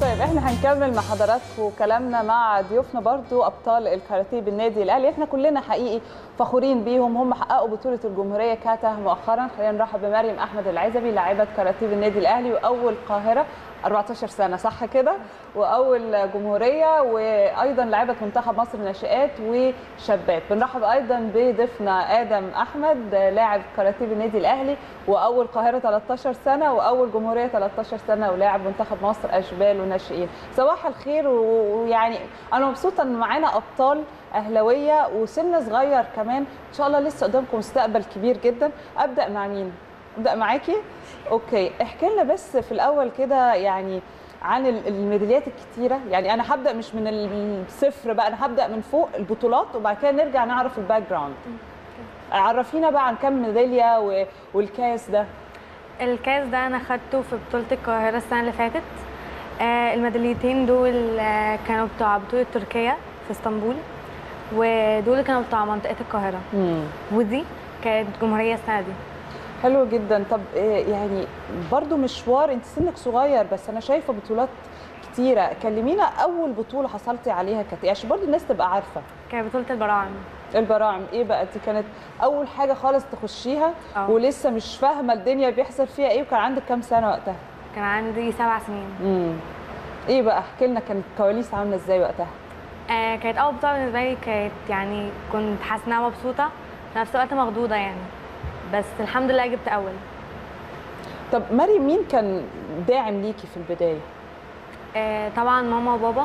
طيب احنا هنكمل مع حضراتكم كلامنا مع ضيوفنا برضو ابطال الكاراتيه بالنادي الاهلي احنا كلنا حقيقي فخورين بيهم هم حققوا بطوله الجمهوريه كاتا مؤخرا خلينا نرحب بمريم احمد العزبي لاعبه كاراتيه بالنادي الاهلي واول قاهره 14 سنه صح كده واول جمهوريه وايضا لاعبه منتخب مصر ناشئات وشابات بنرحب ايضا بضيفنا ادم احمد لاعب كاراتيه بالنادي الاهلي واول قاهره 13 سنه واول جمهوريه 13 سنه ولاعب منتخب مصر اشبال وناشئين صباح الخير ويعني انا مبسوطه ان معانا ابطال اهلاويه وسن صغير كمان ان شاء الله لسه قدامكم مستقبل كبير جدا ابدا مع مين ابدا معاكي اوكي احكي لنا بس في الاول كده يعني عن الميداليات الكتيره يعني انا هبدا مش من الصفر بقى انا هبدا من فوق البطولات وبعد كده نرجع نعرف الباك جراوند عرفينا بقى عن كم ميداليه والكاس ده الكاس ده انا خدته في بطوله القاهره السنه اللي فاتت آه الميداليتين دول آه كانوا بتوع بطوله تركيا في اسطنبول ودول كانوا بتوع منطقه القاهره مم. ودي كانت جمهوريه السنه دي حلو جدا طب يعني برضو مشوار انت سنك صغير بس انا شايفه بطولات كتيره كلمينا اول بطوله حصلتي عليها كانت ايه عشان برضو الناس تبقى عارفه كانت بطوله البراعم البراعم ايه بقى دي كانت اول حاجه خالص تخشيها أوه. ولسه مش فاهمه الدنيا بيحصل فيها ايه وكان عندك كام سنه وقتها كان عندي سبع سنين امم ايه بقى احكي لنا كانت الكواليس عامله ازاي وقتها آه كانت اول بطوله بالنسبه لي كانت يعني كنت حاسه انها مبسوطه في نفس الوقت مخضوضه يعني بس الحمد لله جبت اول طب مريم مين كان داعم ليكي في البدايه آه طبعا ماما وبابا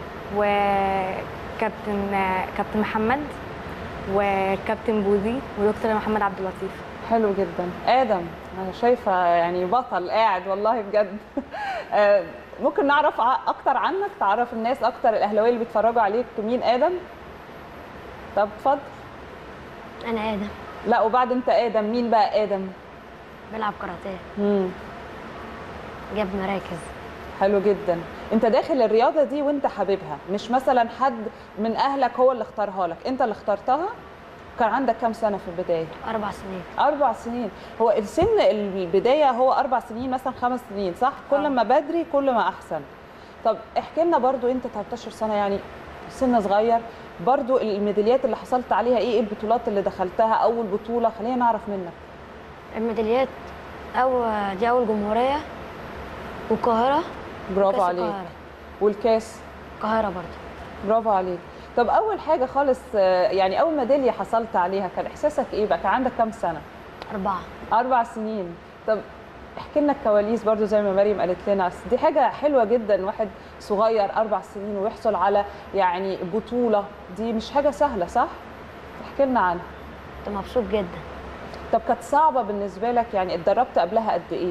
وكابتن آه كابتن محمد وكابتن بوزي ودكتور محمد عبد اللطيف حلو جدا ادم انا شايفه يعني بطل قاعد والله بجد ممكن نعرف اكتر عنك تعرف الناس اكتر الاهلاويه اللي بيتفرجوا عليك مين ادم طب اتفضل انا ادم لا وبعد انت ادم مين بقى ادم بلعب كاراتيه امم جاب مراكز حلو جدا انت داخل الرياضه دي وانت حاببها مش مثلا حد من اهلك هو اللي اختارها لك انت اللي اخترتها كان عندك كام سنه في البدايه اربع سنين اربع سنين هو السن البدايه هو اربع سنين مثلا خمس سنين صح كل آه. ما بدري كل ما احسن طب احكي لنا برضو انت 13 سنه يعني سن صغير برضو الميداليات اللي حصلت عليها ايه البطولات اللي دخلتها اول بطوله خلينا نعرف منك الميداليات او دي اول جمهوريه والقاهره برافو كأس عليك القاهرة. والكاس القاهره برضه برافو عليك طب اول حاجه خالص آه، يعني اول ميداليه حصلت عليها كان احساسك ايه بقى كان عندك كام سنه اربعه اربع سنين طب احكي لنا الكواليس برضو زي ما مريم قالت لنا أصل دي حاجه حلوه جدا واحد صغير اربع سنين ويحصل على يعني بطوله دي مش حاجه سهله صح احكي لنا عنها كنت مبسوط جدا طب كانت صعبه بالنسبه لك يعني اتدربت قبلها قد ايه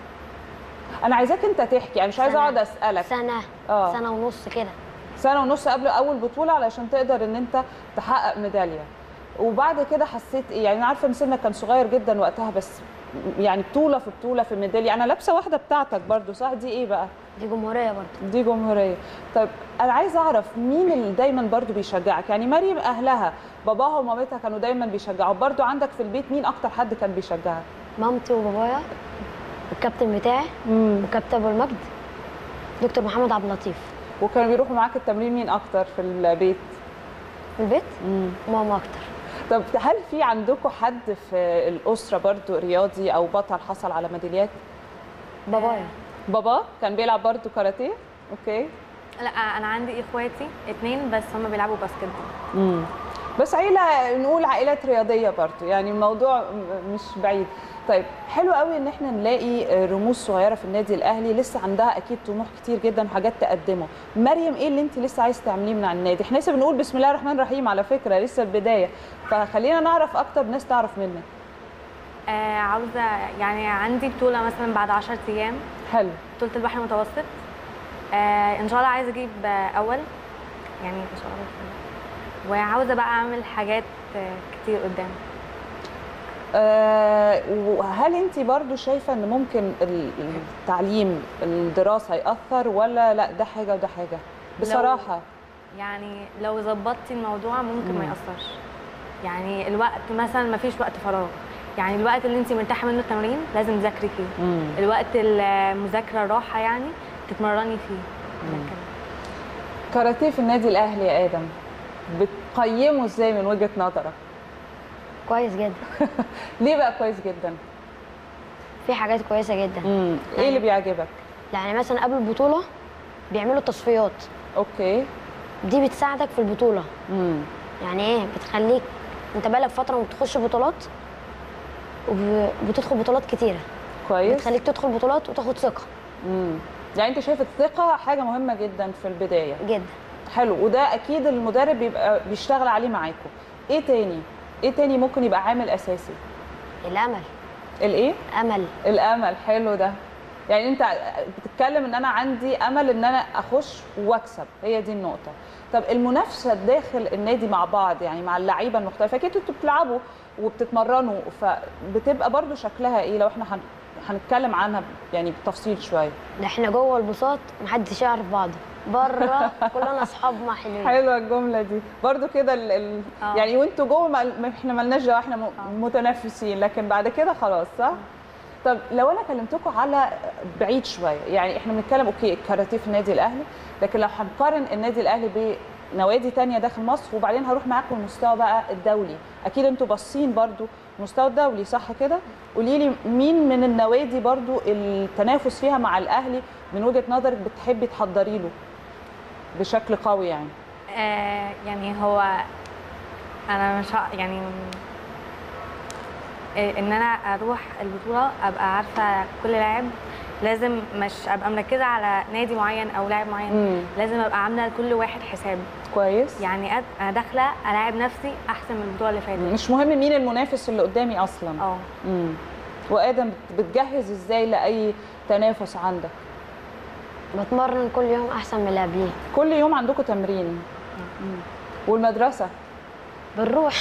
انا عايزاك انت تحكي يعني مش عايزه سنة. اقعد اسالك سنه آه. سنه ونص كده سنه ونص قبل اول بطوله علشان تقدر ان انت تحقق ميداليه وبعد كده حسيت ايه يعني انا عارفه ان سنك كان صغير جدا وقتها بس يعني بطوله في بطوله في ميداليه انا لابسه واحده بتاعتك برضو صح دي ايه بقى دي جمهوريه برضه دي جمهوريه طيب انا عايزه اعرف مين اللي دايما برضو بيشجعك يعني مريم اهلها باباها ومامتها كانوا دايما بيشجعوا برضو عندك في البيت مين اكتر حد كان بيشجعك مامتي وبابايا والكابتن بتاعي امم وكابتن ابو المجد دكتور محمد عبد اللطيف وكانوا بيروحوا معاك التمرين مين اكتر في البيت في البيت امم ماما اكتر طب هل في عندكم حد في الاسره برضو رياضي او بطل حصل على ميداليات بابايا بابا كان بيلعب برضو كاراتيه اوكي لا انا عندي اخواتي اتنين بس هم بيلعبوا باسكت امم بس عيله نقول عائلات رياضيه برضو يعني الموضوع م- مش بعيد طيب حلو قوي ان احنا نلاقي رموز صغيره في النادي الاهلي لسه عندها اكيد طموح كتير جدا وحاجات تقدمه مريم ايه اللي انت لسه عايز تعمليه من على النادي احنا لسه بنقول بسم الله الرحمن الرحيم على فكره لسه البدايه فخلينا نعرف اكتر ناس تعرف منك آه عاوزه يعني عندي بطوله مثلا بعد 10 ايام حلو بطوله البحر المتوسط آه ان شاء الله عايزه اجيب آه اول يعني ان شاء الله وعاوزه بقى اعمل حاجات آه كتير قدام آه، وهل انت برضو شايفه ان ممكن ال- التعليم الدراسه ياثر ولا لا ده حاجه وده حاجه بصراحه يعني لو ظبطتي الموضوع ممكن ما مم. ياثرش يعني الوقت مثلا ما فيش وقت فراغ يعني الوقت اللي انت مرتاحه منه التمرين لازم تذاكري فيه مم. الوقت المذاكره الراحه يعني تتمرني فيه ده كده. كاراتيه في النادي الاهلي يا ادم بتقيمه ازاي من وجهه نظرك كويس جدا ليه بقى كويس جدا في حاجات كويسه جدا امم ايه اللي بيعجبك يعني مثلا قبل البطوله بيعملوا تصفيات اوكي دي بتساعدك في البطوله امم يعني ايه بتخليك انت بقالك فتره ما بتخش بطولات وبتدخل بطولات كتيره كويس بتخليك تدخل بطولات وتاخد ثقه امم يعني انت شايف الثقه حاجه مهمه جدا في البدايه جدا حلو وده اكيد المدرب بيبقى بيشتغل عليه معاكم ايه تاني ايه تاني ممكن يبقى عامل اساسي الامل الايه امل الامل حلو ده يعني انت بتتكلم ان انا عندي امل ان انا اخش واكسب هي دي النقطه طب المنافسه داخل النادي مع بعض يعني مع اللعيبه المختلفه اكيد انتوا بتلعبوا وبتتمرنوا فبتبقى برضو شكلها ايه لو احنا هن... هنتكلم عنها يعني بالتفصيل شويه ده احنا جوه البساط محدش يعرف بعضه بره كلنا اصحاب مع حلوين حلوه الجمله دي برضو كده ال... ال... آه. يعني وانتوا جوه ما... ما احنا مالناش دعوه احنا م... متنافسين لكن بعد كده خلاص صح طب لو انا كلمتكم على بعيد شويه يعني احنا بنتكلم اوكي الكاراتيه في النادي الاهلي لكن لو هنقارن النادي الاهلي بنوادي تانية داخل مصر وبعدين هروح معاكم المستوى بقى الدولي اكيد انتوا باصين برضو المستوى الدولي صح كده قولي لي مين من النوادي برضو التنافس فيها مع الاهلي من وجهه نظرك بتحبي تحضري له بشكل قوي يعني آه يعني هو انا مش ه- يعني آه، ان انا اروح البطوله ابقى عارفه كل لاعب لازم مش ابقى مركزه على نادي معين او لاعب معين امم لازم ابقى عامله لكل واحد حساب كويس يعني أد- انا داخله الاعب نفسي احسن من البطوله اللي فاتت مش مهم مين المنافس اللي قدامي اصلا اه امم وادم بت- بتجهز ازاي لاي تنافس عندك بتمرن كل يوم احسن من اللي قبليه كل يوم عندكم تمرين مم. والمدرسه بنروح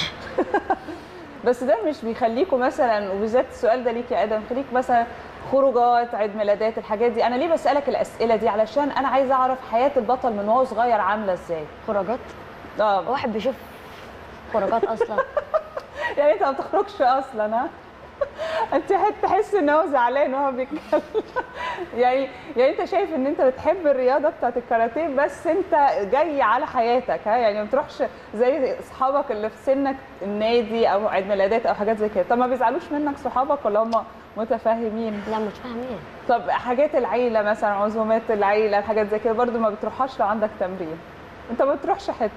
بس ده مش بيخليكم مثلا وبالذات السؤال ده ليك يا ادم خليك مثلا خروجات عيد ميلادات الحاجات دي انا ليه بسالك الاسئله دي علشان انا عايزه اعرف حياه البطل من وهو صغير عامله ازاي خروجات اه واحد بيشوف خروجات اصلا يعني انت ما بتخرجش اصلا ها انت حت- تحس ان هو زعلان وهو بيتكلم يعني يعني انت شايف ان انت بتحب الرياضه بتاعت الكاراتيه بس انت جاي على حياتك ها يعني ما بتروحش زي اصحابك اللي في سنك النادي او عيد ميلادات او حاجات زي كده طب ما بيزعلوش منك صحابك ولا هم متفاهمين لا مش فاهمين طب حاجات العيله مثلا عزومات العيله الحاجات زي كده برضو ما بتروحهاش لو عندك تمرين انت ما بتروحش حته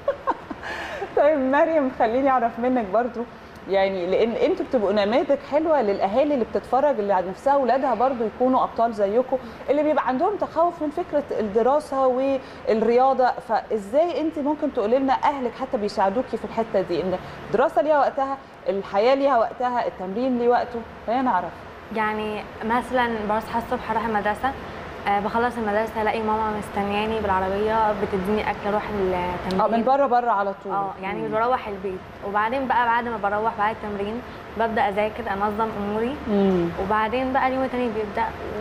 طيب مريم خليني اعرف منك برضو يعني لان انتوا بتبقوا نماذج حلوه للاهالي اللي بتتفرج اللي على نفسها اولادها برضو يكونوا ابطال زيكم اللي بيبقى عندهم تخوف من فكره الدراسه والرياضه فازاي انت ممكن تقولي لنا اهلك حتى بيساعدوكي في الحته دي ان الدراسه ليها وقتها الحياه ليها وقتها التمرين ليه وقته خلينا نعرف يعني مثلا بصحى الصبح اروح المدرسه آه بخلص المدرسه الاقي ماما مستنياني بالعربيه بتديني اكل اروح التمرين اه من بره بره على طول اه يعني مم. بروح البيت وبعدين بقى بعد ما بروح بعد التمرين ببدا اذاكر انظم اموري مم. وبعدين بقى اليوم التاني بيبدا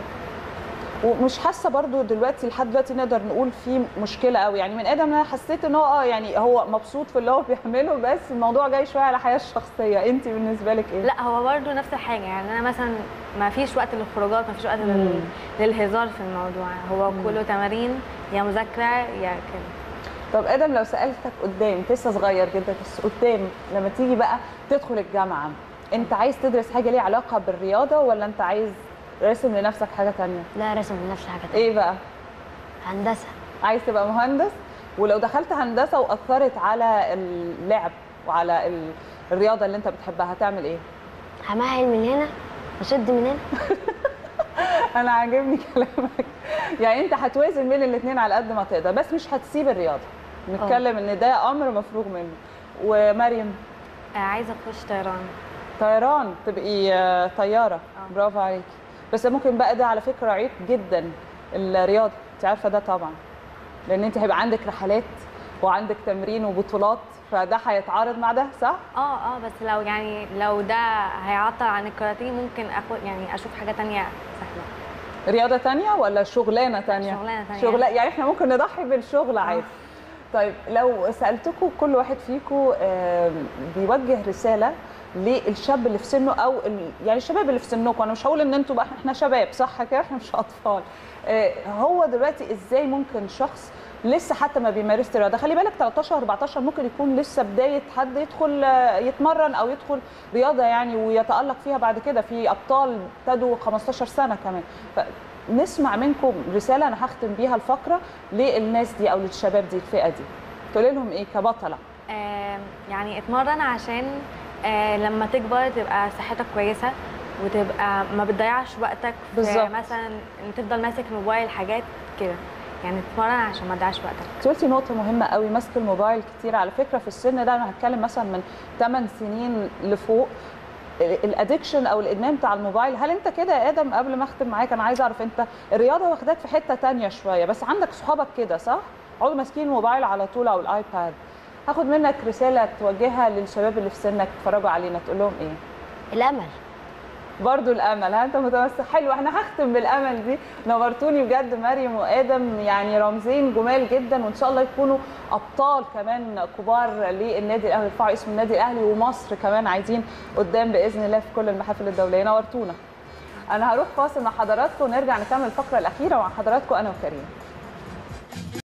ومش حاسه برضو دلوقتي لحد دلوقتي نقدر نقول في مشكله قوي يعني من ادم انا حسيت ان هو اه يعني هو مبسوط في اللي هو بيعمله بس الموضوع جاي شويه على الحياه الشخصيه انت بالنسبه لك ايه لا هو برضه نفس الحاجه يعني انا مثلا ما فيش وقت للخروجات ما فيش وقت لل... مم. للهزار في الموضوع هو مم. كله تمارين يا مذاكره يا كده طب ادم لو سالتك قدام أنت لسه صغير جدا بس قدام لما تيجي بقى تدخل الجامعه انت عايز تدرس حاجه ليها علاقه بالرياضه ولا انت عايز راسم لنفسك حاجه تانية لا رسم من نفس حاجه تانية. ايه بقى هندسه عايز تبقى مهندس ولو دخلت هندسه واثرت على اللعب وعلى ال- الرياضه اللي انت بتحبها هتعمل ايه همهل من هنا وشد من هنا انا عاجبني كلامك يعني انت هتوازن بين الاثنين على قد ما تقدر بس مش هتسيب الرياضه نتكلم ان ده امر مفروغ منه ومريم آه عايزه اخش طيران طيران تبقي آه، طياره برافو عليكي بس ممكن بقى ده على فكره عيب جدا الرياضه انت عارفه ده طبعا لان انت هيبقى عندك رحلات وعندك تمرين وبطولات فده هيتعارض مع ده صح اه اه بس لو يعني لو ده هيعطل عن الكاراتيه ممكن اخد يعني اشوف حاجه تانية سهله رياضه تانية ولا شغلانه تانية شغلانة تانية. شغل يعني احنا ممكن نضحي بالشغل عادي طيب لو سالتكم كل واحد فيكم آم، بيوجه رساله للشاب اللي في سنه او ال... يعني الشباب اللي في سنكم انا مش هقول ان انتوا بقى احنا شباب صح كده احنا مش اطفال آه، هو دلوقتي ازاي ممكن شخص لسه حتى ما بيمارس الرياضه خلي بالك 13 14 ممكن يكون لسه بدايه حد يدخل آه، يتمرن او يدخل رياضه يعني ويتالق فيها بعد كده في ابطال ابتدوا 15 سنه كمان فنسمع منكم رساله انا هختم بيها الفقره للناس دي او للشباب دي الفئه دي تقولي لهم ايه كبطله آم، يعني اتمرن عشان آه، لما تكبر تبقى صحتك كويسه وتبقى ما بتضيعش وقتك في بالظبط. مثلا ان تفضل ماسك الموبايل حاجات كده يعني اتمرن عشان ما تضيعش وقتك انت قلتي نقطة مهمة قوي ماسك الموبايل كتير على فكرة في السن ده انا هتكلم مثلا من 8 سنين لفوق الادكشن او الادمان بتاع الموبايل هل انت كده يا ادم قبل ما اختم معاك انا عايزه اعرف انت الرياضه واخداك في حته تانية شويه بس عندك صحابك كده صح؟ يقعدوا ماسكين الموبايل على طول او الايباد هاخد منك رساله توجهها للشباب اللي في سنك اتفرجوا علينا تقول لهم ايه؟ الامل برضو الامل ها انت متمسك حلو احنا هختم بالامل دي نورتوني بجد مريم وادم يعني رمزين جمال جدا وان شاء الله يكونوا ابطال كمان كبار للنادي الاهلي يرفعوا اسم النادي الاهلي ومصر كمان عايزين قدام باذن الله في كل المحافل الدوليه نورتونا انا هروح فاصل مع حضراتكم ونرجع نكمل الفقره الاخيره مع حضراتكم انا وكريم